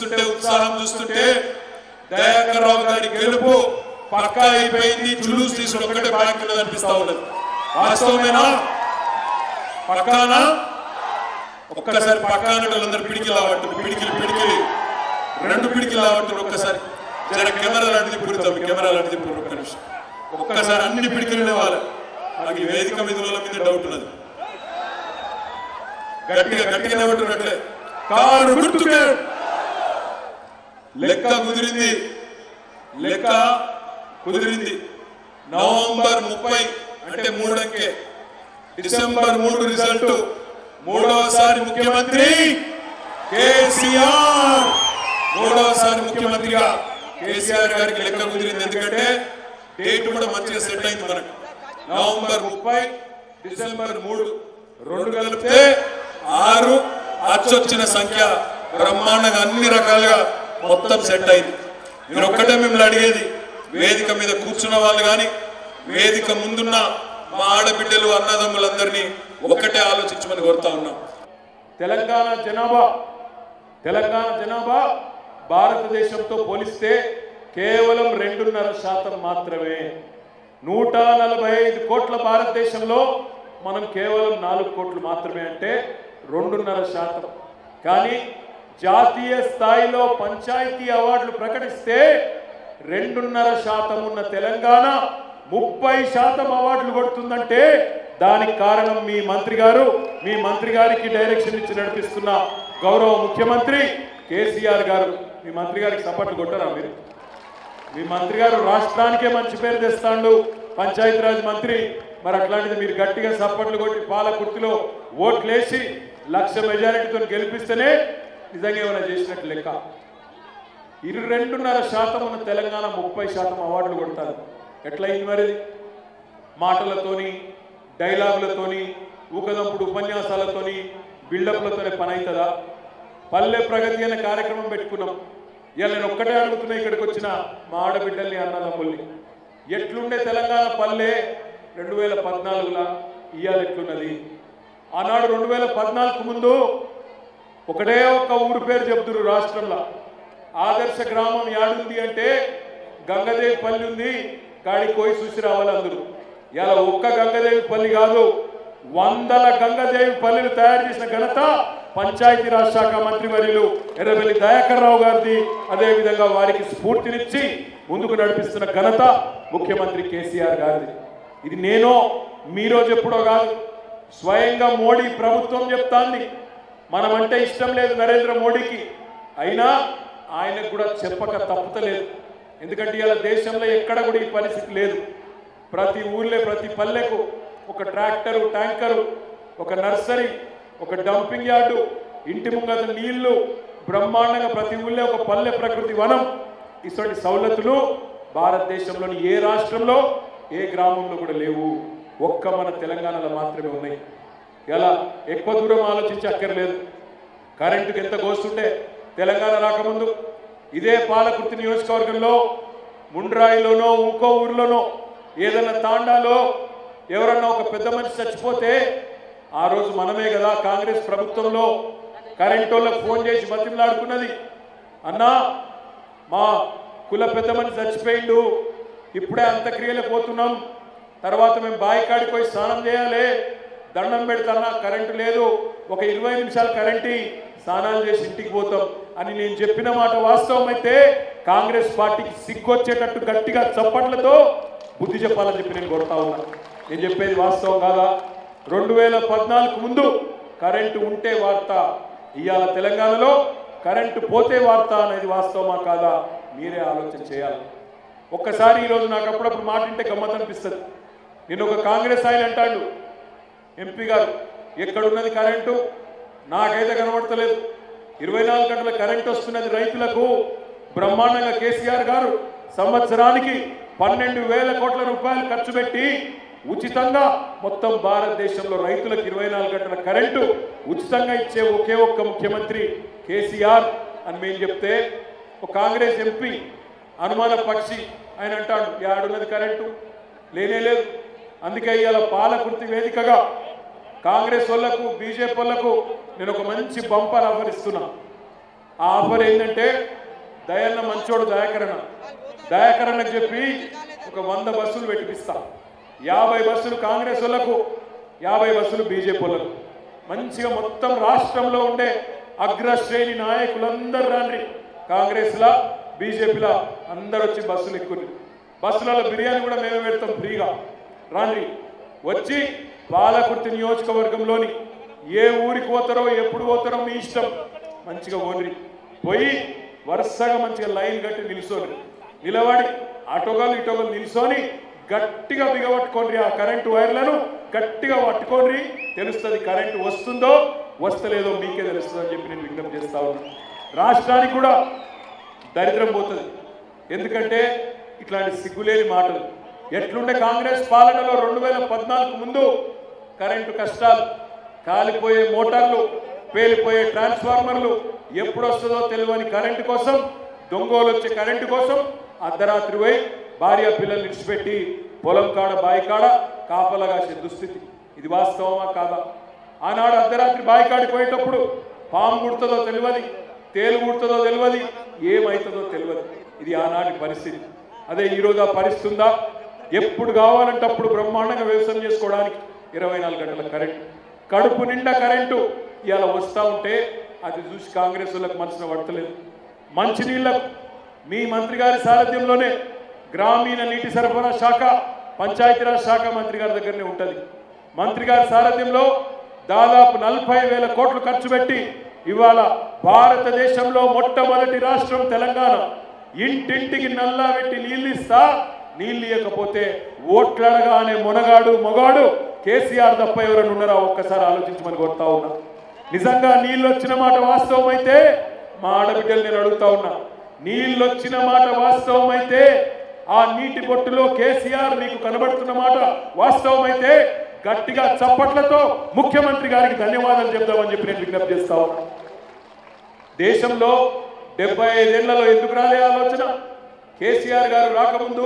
చూస్తుంటే ఉత్సాహం చూస్తుంటే దయాకర్ రావు గారి గెలుపు పక్కా అయిపోయింది జులూస్ తీసుకుని ఒక్కటే బ్యాంకులో కనిపిస్తా ఉన్నది వాస్తవమేనా పక్కానా ఒక్కసారి పక్కాన వాళ్ళందరూ పిడికి లావట్టు పిడికిలు పిడికిలి రెండు పిడికిలు లావట్టు ఒక్కసారి జర కెమెరా లాంటిది పుడతాం కెమెరా లాంటిది పుడు ఒక్క నిమిషం ఒక్కసారి అన్ని పిడికిలు లేవాలి నాకు ఈ వేదిక మీద వాళ్ళ మీద డౌట్ ఉన్నది గట్టిగా గట్టిగా నిలబెట్టినట్లే కారు గుర్తుకే లెక్క కుదిరింది లెక్క కుదిరింది నవంబర్ ముప్పై అంటే మూడంకే డిసెంబర్ మూడు రిజల్ట్ మూడవసారి ముఖ్యమంత్రి కేసీఆర్ మూడవసారి ముఖ్యమంత్రిగా కేసీఆర్ గారికి లెక్క కుదిరింది ఎందుకంటే డేట్ కూడా మంచిగా సెట్ అయింది మనకు నవంబర్ ముప్పై డిసెంబర్ మూడు రెండు కలిపితే ఆరు అచ్చొచ్చిన సంఖ్య బ్రహ్మాండంగా అన్ని రకాలుగా మొత్తం సెట్ అయింది నేను ఒక్కటే మిమ్మల్ని అడిగేది వేదిక మీద కూర్చున్న వాళ్ళు కానీ వేదిక ముందున్న మా ఆడబిడ్డలు అన్నదమ్ములందరినీ ఒక్కటే ఆలోచించమని కోరుతా ఉన్నాం తెలంగాణ జనాభా తెలంగాణ జనాభా భారతదేశంతో పోలిస్తే కేవలం రెండున్నర శాతం మాత్రమే నూట నలభై ఐదు కోట్ల భారతదేశంలో మనం కేవలం నాలుగు కోట్లు మాత్రమే అంటే రెండున్నర శాతం కానీ జాతీయ స్థాయిలో పంచాయతీ అవార్డులు ప్రకటిస్తే రెండున్నర శాతం ఉన్న తెలంగాణ ముప్పై శాతం అవార్డులు కొడుతుందంటే దానికి కారణం మీ మంత్రి గారు మీ మంత్రి గారికి డైరెక్షన్ ఇచ్చి నడిపిస్తున్న గౌరవ ముఖ్యమంత్రి కేసీఆర్ గారు మీ మంత్రి గారికి సపోర్ట్ కొట్టరా మీరు మీ మంత్రి గారు రాష్ట్రానికే మంచి పేరు తెస్తాడు పంచాయతీరాజ్ మంత్రి మరి అట్లాంటిది మీరు గట్టిగా సప్పట్లు కొట్టి పాల కుర్తిలో ఓట్లేసి లక్ష మెజారిటీతో గెలిపిస్తేనే నిజంగా ఏమైనా చేసినట్టు లెక్క ఇరు రెండున్నర శాతం ఉన్న తెలంగాణ ముప్పై శాతం అవార్డులు కొడతారు ఎట్లయింది మరి ఇది? మాటలతోని డైలాగులతోని ఊకదంపుడు ఉపన్యాసాలతోని బిల్డప్లతోనే పని అవుతుందా పల్లె ప్రగతి అనే కార్యక్రమం పెట్టుకున్నాం ఇవాళ నేను ఒక్కటే అడుగుతున్నా ఇక్కడికి వచ్చిన మా ఆడబిడ్డల్ని అన్నదమ్ముల్ని ఎట్లుండే తెలంగాణ పల్లె రెండు వేల పద్నాలుగులా ఇవాళ ఎట్లున్నది ఆనాడు రెండు వేల పద్నాలుగు ముందు ఒకటే ఒక్క ఊరు పేరు చెబుతున్నారు రాష్ట్రంలో ఆదర్శ గ్రామం యాడుంది అంటే గంగదేవి పల్లి ఉంది కాడికి పోయి చూసి రావాలి అందరూ ఇలా ఒక్క గంగదేవి పల్లి కాదు వందల గంగదేవి పల్లిని తయారు చేసిన ఘనత పంచాయతీ రాజ్ శాఖ మంత్రి వర్యులు ఎర్రబెల్లి దయాకర్ రావు గారిది అదేవిధంగా వారికి స్ఫూర్తినిచ్చి ముందుకు నడిపిస్తున్న ఘనత ముఖ్యమంత్రి కేసీఆర్ గారిది ఇది నేనో మీరో చెప్పుడో కాదు స్వయంగా మోడీ ప్రభుత్వం చెప్తాంది మనమంటే ఇష్టం లేదు నరేంద్ర మోడీకి అయినా ఆయనకు కూడా చెప్పక తప్పుతలేదు ఎందుకంటే ఇలా దేశంలో ఎక్కడ కూడా ఈ పరిస్థితి లేదు ప్రతి ఊర్లే ప్రతి పల్లెకు ఒక ట్రాక్టరు ట్యాంకరు ఒక నర్సరీ ఒక డంపింగ్ యార్డు ఇంటి ముంగత నీళ్లు బ్రహ్మాండంగా ప్రతి ఊళ్ళో ఒక పల్లె ప్రకృతి వనం ఇటువంటి సౌలతులు భారతదేశంలోని ఏ రాష్ట్రంలో ఏ గ్రామంలో కూడా లేవు ఒక్క మన తెలంగాణలో మాత్రమే ఉన్నాయి ఎలా ఎక్కువ దూరం ఆలోచించి అక్కర్లేదు కరెంటుకి ఎంత కోస్తుంటే తెలంగాణ రాకముందు ఇదే పాలకుర్తి నియోజకవర్గంలో ముండ్రాయిలోనో ఇంకో ఊర్లోనో ఏదైనా తాండాలో ఎవరన్నా ఒక పెద్ద మనిషి చచ్చిపోతే ఆ రోజు మనమే కదా కాంగ్రెస్ ప్రభుత్వంలో కరెంట్ వాళ్ళకి ఫోన్ చేసి బతిమలాడుకున్నది అన్నా మా కుల పెద్ద మనిషి చచ్చిపోయిండు ఇప్పుడే అంత్యక్రియలకు పోతున్నాం తర్వాత మేము బావి కాడికి పోయి స్నానం చేయాలి దండం పెడతానా కరెంటు లేదు ఒక ఇరవై నిమిషాలు కరెంటు స్నానాలు చేసి ఇంటికి పోతాం అని నేను చెప్పిన మాట వాస్తవం అయితే కాంగ్రెస్ పార్టీకి సిగ్గొచ్చేటట్టు గట్టిగా చప్పట్లతో బుద్ధి చెప్పాలని చెప్పి నేను కొడతా ఉన్నా నేను చెప్పేది వాస్తవం కాదా రెండు వేల పద్నాలుగు ముందు కరెంటు ఉంటే వార్త ఇవాళ తెలంగాణలో కరెంటు పోతే వార్త అనేది వాస్తవమా కాదా మీరే ఆలోచన చేయాలి ఒక్కసారి ఈరోజు నాకు అప్పుడప్పుడు మాట వింటే గమ్మత్ అనిపిస్తుంది నేను ఒక కాంగ్రెస్ ఆయన అంటాడు ఎంపీ గారు ఎక్కడున్నది కరెంటు నాకైతే కనబడతలేదు ఇరవై నాలుగు గంటల కరెంట్ వస్తున్నది రైతులకు బ్రహ్మాండంగా కేసీఆర్ గారు సంవత్సరానికి పన్నెండు వేల కోట్ల రూపాయలు ఖర్చు పెట్టి ఉచితంగా మొత్తం భారతదేశంలో రైతులకు ఇరవై నాలుగు గంటల కరెంటు ఉచితంగా ఇచ్చే ఒకే ఒక్క ముఖ్యమంత్రి కేసీఆర్ అని మేము చెప్తే ఒక కాంగ్రెస్ ఎంపీ అనుమాన పక్షి ఆయన అంటాడు యాడున్నది కరెంటు లేనే లేదు అందుకే ఇవాళ పాలకుర్తి వేదికగా కాంగ్రెస్ వాళ్ళకు బీజేపీ వాళ్ళకు నేను ఒక మంచి బంపర్ ఆఫర్ ఇస్తున్నా ఆ ఆఫర్ ఏంటంటే దయన్న మంచోడు దయాకరణ దయాకరణకు చెప్పి ఒక వంద బస్సులు పెట్టిపిస్తా యాభై బస్సులు కాంగ్రెస్ వాళ్ళకు యాభై బస్సులు బీజేపీ వాళ్ళకు మంచిగా మొత్తం రాష్ట్రంలో ఉండే అగ్రశ్రేణి నాయకులందరూ రండి కాంగ్రెస్లా బీజేపీలా అందరు వచ్చి బస్సులు ఎక్కుని బస్సులలో బిర్యానీ కూడా మేమే పెడతాం ఫ్రీగా రాండి వచ్చి పాలకుర్తి నియోజకవర్గంలోని ఏ ఊరికి పోతారో ఎప్పుడు పోతారో మీ ఇష్టం మంచిగా ఓన్రి పోయి వరుసగా మంచిగా లైన్ కట్టి నిల్చోని నిలబడి అటోగలు ఇటోగలు నిల్చొని గట్టిగా బిగబట్టుకోండి ఆ కరెంటు వైర్లను గట్టిగా పట్టుకోండి తెలుస్తుంది కరెంటు వస్తుందో వస్తలేదో మీకే తెలుస్తుంది అని చెప్పి నేను విజ్ఞప్తి చేస్తా ఉన్నాను రాష్ట్రానికి కూడా దరిద్రం పోతుంది ఎందుకంటే ఇట్లాంటి సిగ్గులేని మాటలు ఎట్లుండే కాంగ్రెస్ పాలనలో రెండు వేల పద్నాలుగు ముందు కరెంటు కష్టాలు కాలిపోయే మోటార్లు పేలిపోయే ట్రాన్స్ఫార్మర్లు ఎప్పుడు వస్తుందో తెలియని కరెంటు కోసం దొంగోలు వచ్చే కరెంటు కోసం అర్ధరాత్రి పోయి భార్య పిల్లల్ని విడిచిపెట్టి పొలం కాడ బాయి కాడ కాపలా కాసే దుస్థితి ఇది వాస్తవమా కాదా ఆనాడు అర్ధరాత్రి బాయి కాడికి పోయేటప్పుడు పాము కుడుతుందో తెలియదు తేలు కుడుతుందో తెలియదు ఏమవుతుందో తెలియదు ఇది ఆనాటి పరిస్థితి అదే ఈరోజు ఆ పరిస్థితి ఉందా ఎప్పుడు కావాలంటే అప్పుడు బ్రహ్మాండంగా వ్యవసాయం చేసుకోవడానికి ఇరవై నాలుగు గంటల కరెంటు కడుపు నిండా కరెంటు ఇవాళ వస్తూ ఉంటే అది చూసి కాంగ్రెస్ వాళ్ళకి మనసున పడతలేదు మంచినీళ్ళకు మీ మంత్రి గారి సారథ్యంలోనే గ్రామీణ నీటి సరఫరా శాఖ పంచాయతీరాజ్ శాఖ మంత్రి గారి దగ్గరనే ఉంటుంది మంత్రి గారి సారథ్యంలో దాదాపు నలభై వేల కోట్లు ఖర్చు పెట్టి ఇవాళ భారతదేశంలో మొట్టమొదటి రాష్ట్రం తెలంగాణ ఇంటింటికి నల్లా పెట్టి నీళ్ళు ఇస్తా నీళ్ళు ఇవ్వకపోతే ఓట్లడగానే మొనగాడు మొగాడు కేసీఆర్ తప్ప ఎవరైనా ఉన్నారా ఒక్కసారి ఆలోచించమని కొడతా ఉన్నా నిజంగా నీళ్ళు వచ్చిన మాట వాస్తవం అయితే మా ఆడబిడ్డలు నేను అడుగుతా ఉన్నా నీళ్ళు వచ్చిన మాట వాస్తవం అయితే ఆ నీటి బొట్టులో కేసీఆర్ నీకు కనబడుతున్న మాట వాస్తవం అయితే గట్టిగా చప్పట్లతో ముఖ్యమంత్రి గారికి ధన్యవాదాలు చెప్దామని చెప్పి నేను విజ్ఞప్తి చేస్తా ఉన్నా దేశంలో డెబ్బై ఐదేళ్లలో ఎందుకు రాలే ఆలోచన కేసీఆర్ గారు రాకముందు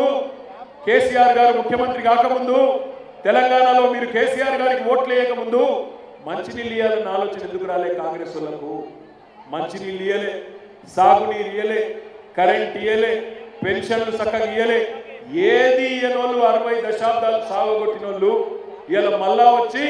కేసీఆర్ గారు ముఖ్యమంత్రి కాకముందు తెలంగాణలో మీరు కేసీఆర్ గారికి ఓట్లు వేయకముందు మంచినీళ్ళు ఇవ్వాలన్న ఆలోచన ఎందుకు రాలే కాంగ్రెస్ వాళ్ళకు మంచినీళ్ళు ఇయ్యలే సాగునీరు ఇయ్యలే కరెంట్ ఇయ్యలే పెన్షన్లు చక్కగా ఇయ్యలే ఏది ఇయ్యనోళ్ళు అరవై దశాబ్దాలు సాగొట్టిన వాళ్ళు ఇలా మళ్ళా వచ్చి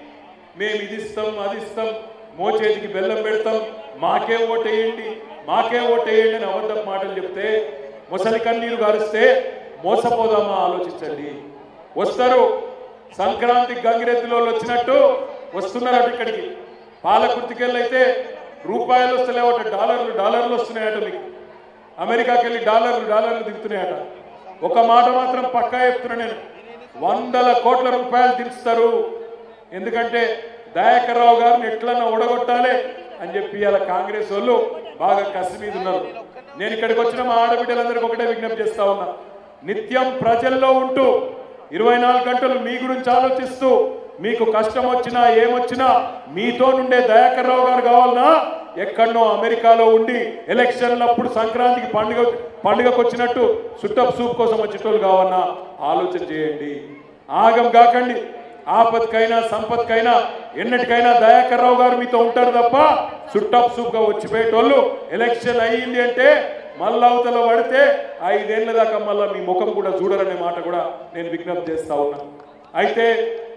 మేము ఇది ఇస్తాం అది ఇస్తాం మోచేతికి బెల్లం పెడతాం మాకే ఓటేయండి మాకే ఓటేయండి అని అబద్ధం మాటలు చెప్తే ముసలి కన్నీరు గారిస్తే మోసపోదామా ఆలోచించండి వస్తారు సంక్రాంతి గంగిరెద్దులో వచ్చినట్టు వస్తున్నారట ఇక్కడికి పాలకుర్తికెళ్ళి అయితే రూపాయలు వస్తలేవట డాలర్లు డాలర్లు వస్తున్నాయట మీకు అమెరికాకి వెళ్ళి డాలర్లు డాలర్లు దిగుతున్నాయట ఒక మాట మాత్రం పక్కా చెప్తున్నా నేను వందల కోట్ల రూపాయలు దించుతారు ఎందుకంటే దయాకర్ రావు గారిని ఎట్లన్నా ఓడగొట్టాలి అని చెప్పి ఇలా కాంగ్రెస్ వాళ్ళు బాగా కసి మీద ఉన్నారు నేను ఇక్కడికి వచ్చిన మా ఆడబిడ్డలందరికీ ఒకటే విజ్ఞప్తి చేస్తా ఉన్నా నిత్యం ప్రజల్లో ఉంటూ ఇరవై నాలుగు గంటలు మీ గురించి ఆలోచిస్తూ మీకు కష్టం వచ్చినా ఏమొచ్చినా మీతో నుండే దయాకర్ రావు గారు కావాలన్నా ఎక్కడనో అమెరికాలో ఉండి ఎలక్షన్లప్పుడు సంక్రాంతికి పండుగ పండుగకు వచ్చినట్టు సుట్టప్ సూప్ కోసం వచ్చేటోళ్ళు కావన్నా ఆలోచన చేయండి ఆగం కాకండి ఆపత్కైనా సంపత్కైనా ఎన్నటికైనా దయాకర్ రావు గారు మీతో ఉంటారు తప్ప సుట్టప్ సూప్గా వచ్చిపోయేటోళ్ళు ఎలక్షన్ అయ్యింది అంటే మళ్ళా అవతల పడితే ఐదేళ్ల దాకా మళ్ళా మీ ముఖం కూడా చూడరనే మాట కూడా నేను విజ్ఞప్తి చేస్తా ఉన్నా అయితే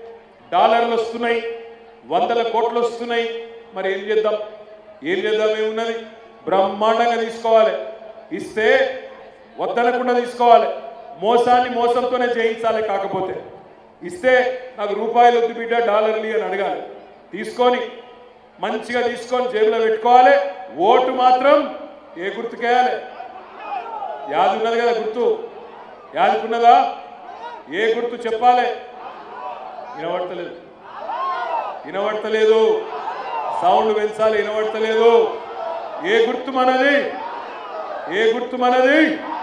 డాలర్లు వస్తున్నాయి వందల కోట్లు వస్తున్నాయి మరి ఏం చేద్దాం ఏం చేద్దాం ఏమున్నది బ్రహ్మాండంగా తీసుకోవాలి ఇస్తే వద్దనకుండా తీసుకోవాలి మోసాన్ని మోసంతోనే జయించాలి కాకపోతే ఇస్తే నాకు రూపాయలు వద్దు బిడ్డ డాలర్లు అని అడగాలి తీసుకొని మంచిగా తీసుకొని జేబులో పెట్టుకోవాలి ఓటు మాత్రం ఏ గుర్తుకేయాలి యాది ఉన్నది కదా గుర్తు యాదుకున్నదా ఏ గుర్తు చెప్పాలి వినబడతలేదు వినబడతలేదు సౌండ్ పెంచాలి వినబడతలేదు ఏ గుర్తు మనది ఏ గుర్తు మనది